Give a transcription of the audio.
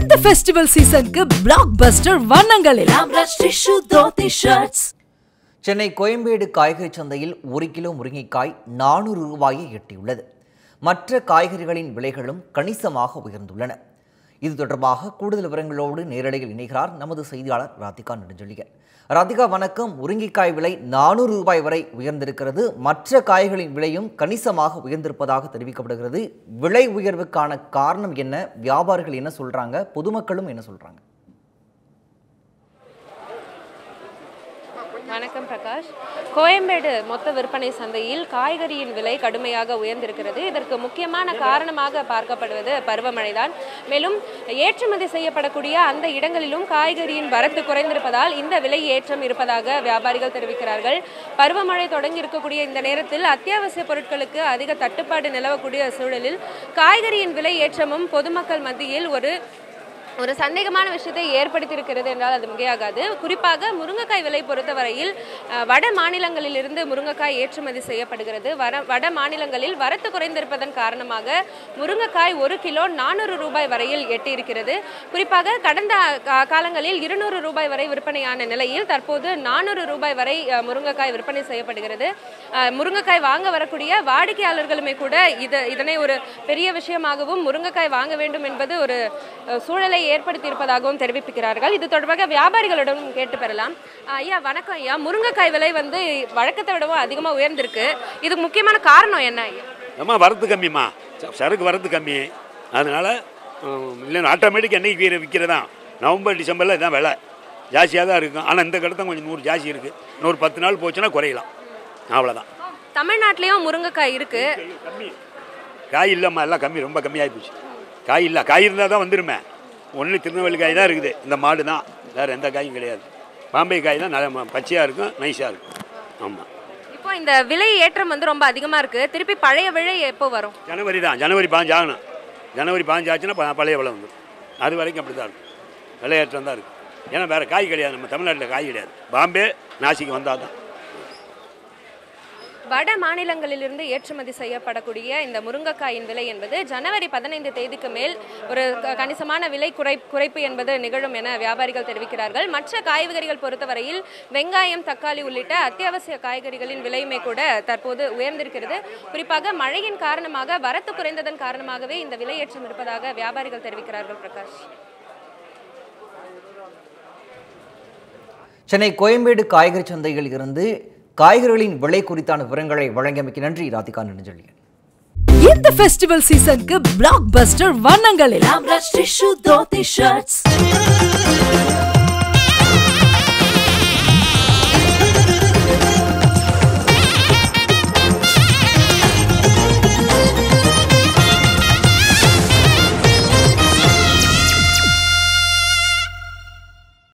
இந்த ஃபெஸ்டிவல் சீசனுக்கு blockbuster வண்ணங்களில் ஆம்ரஷ் டிஷ்யூ தோத்தி ஷர்ட்ஸ் சென்னை கோயம்பேடு காய்கறி சந்தையில் ஒரு கிலோ முருங்கைக்காய் நானூறு ரூபாயை எட்டியுள்ளது மற்ற காய்கறிகளின் விலைகளும் கணிசமாக உயர்ந்துள்ளன இது தொடர்பாக கூடுதல் விவரங்களோடு நேரலையில் இணைகிறார் நமது செய்தியாளர் ராதிகா நெடுஞ்செழியன் ராதிகா வணக்கம் முருங்கைக்காய் விலை நானூறு ரூபாய் வரை உயர்ந்திருக்கிறது மற்ற காய்களின் விலையும் கணிசமாக உயர்ந்திருப்பதாக தெரிவிக்கப்படுகிறது விலை உயர்வுக்கான காரணம் என்ன வியாபாரிகள் என்ன சொல்றாங்க பொதுமக்களும் என்ன சொல்றாங்க வணக்கம் பிரகாஷ் கோயம்பேடு மொத்த விற்பனை சந்தையில் காய்கறியின் விலை கடுமையாக உயர்ந்திருக்கிறது இதற்கு முக்கியமான காரணமாக பார்க்கப்படுவது பருவமழைதான் மேலும் ஏற்றுமதி செய்யப்படக்கூடிய அந்த இடங்களிலும் காய்கறியின் வரத்து குறைந்திருப்பதால் இந்த விலை ஏற்றம் இருப்பதாக வியாபாரிகள் தெரிவிக்கிறார்கள் பருவமழை தொடங்கி இருக்கக்கூடிய இந்த நேரத்தில் அத்தியாவசிய பொருட்களுக்கு அதிக தட்டுப்பாடு நிலவக்கூடிய சூழலில் காய்கறியின் விலை ஏற்றமும் பொதுமக்கள் மத்தியில் ஒரு ஒரு சந்தேகமான விஷயத்தை ஏற்படுத்தியிருக்கிறது என்றால் அது மிகையாகாது குறிப்பாக முருங்கைக்காய் விலை பொறுத்தவரையில் அஹ், வட மாநிலங்களிலிருந்து முருங்கைக்காய் ஏற்றுமதி செய்யப்படுகிறது வர வட மாநிலங்களில் வரத்து குறைந்திருப்பதன் காரணமாக முருங்கைக்காய் ஒரு கிலோ நானூறு ரூபாய் வரையில் எட்டியிருக்கிறது குறிப்பாக கடந்த கா- காலங்களில் இருநூறு ரூபாய் வரை விற்பனையான நிலையில் தற்போது நானூறு ரூபாய் வரை அஹ், முருங்கைக்காய் விற்பனை செய்யப்படுகிறது அஹ், முருங்கைக்காய் வாங்க வரக்கூடிய வாடிக்கையாளர்களுமே கூட இது இதனை ஒரு பெரிய விஷயமாகவும் முருங்கைக்காய் வாங்க வேண்டும் என்பது ஒரு அஹ், சூழலை ஏற்படுத்தி இருப்பதாகவும் தெரிவிக்கிறார்கள் இது தொடர்பாக வியாபாரிகளிடம் கேட்டு பெறலாம் அஹ், ஐயா வணக்கம் ஐயா முருங்கைக்காய் விலை வந்து வழக்கத்தை விடவும் அதிகமாக உயர்ந்திருக்கு இதுக்கு முக்கியமான காரணம் என்ன ஐயா அம்மா வரத்து கம்மிம்மா ச- சரக்கு வரத்து கம்மி அதனால் இல்லைன்னா ஆட்டோமேட்டிக் என்னைக்கு விற்கிற விற்கிறதா நவம்பர் டிசம்பரில் இதான் விலை ஜாஸ்தியாக தான் இருக்கும் ஆனால் இந்த கடத்த கொஞ்சம் நூறு ஜாஸ்தி இருக்குது இன்னொரு பத்து நாள் போச்சுன்னா குறையலாம் அவ்வளோதான் தமிழ்நாட்டிலையும் முருங்கைக்காய் இருக்கு கம்மி காய் இல்லைம்மா எல்லாம் கம்மி ரொம்ப கம்மியாகி போச்சு காய் இல்லை காய் இருந்தால் தான் வந்துருமே ஒன்லி திருநெல்வேலி காய் தான் இருக்குது இந்த மாடு தான் வேறு எந்த காயும் கிடையாது பாம்பே காய் தான் நல்ல பச்சையாக இருக்கும் நைஸாக இருக்கும் ஆமாம் இப்போ இந்த விலை ஏற்றம் வந்து ரொம்ப அதிகமா இருக்கு திருப்பி பழைய விலை எப்போ வரும் ஜனவரி தான் ஜனவரி பாஞ்சு ஆகணும் ஜனவரி பாஞ்சு ஆச்சுன்னா ப- பழைய விலை வந்துடும் அது வரைக்கும் அப்படி தான் இருக்கும் விலையேற்றம் தான் இருக்குது ஏன்னா வேறு காய் கிடையாது நம்ம தமிழ்நாட்டில் காய் கிடையாது பாம்பே நாசிக்கு வந்தால் தான் வட மாநிலங்களிலிருந்து ஏற்றுமதி செய்யப்படக்கூடிய இந்த முருங்கைக்காயின் விலை என்பது ஜனவரி பதினைந்து தேதிக்கு மேல் ஒரு க- கணிசமான விலை குறை குறைப்பு என்பது நிகழும் என வியாபாரிகள் தெரிவிக்கிறார்கள் மற்ற காய்கறிகள் பொறுத்தவரையில் வெங்காயம் தக்காளி உள்ளிட்ட அத்தியாவசிய காய்கறிகளின் விலையுமே கூட தற்போது உயர்ந்திருக்கிறது குறிப்பாக மழையின் காரணமாக வரத்து குறைந்ததன் காரணமாகவே இந்த விலையேற்றம் இருப்பதாக வியாபாரிகள் தெரிவிக்கிறார்கள் பிரகாஷ் சென்னை கோயம்பேடு காய்கறி சந்தையில் இருந்து காய்கறிகளின் விலை குறித்தான விவரங்களை வழங்கியமைக்கு நன்றி ராதிகா நெடுஞ்செழியன் இந்த ஃபெஸ்டிவல் சீசனுக்கு பிளாக் பஸ்டர் வண்ணங்களில் ஆம்ரஷ் டிஷ்யூ தோத்தி ஷர்ட்ஸ்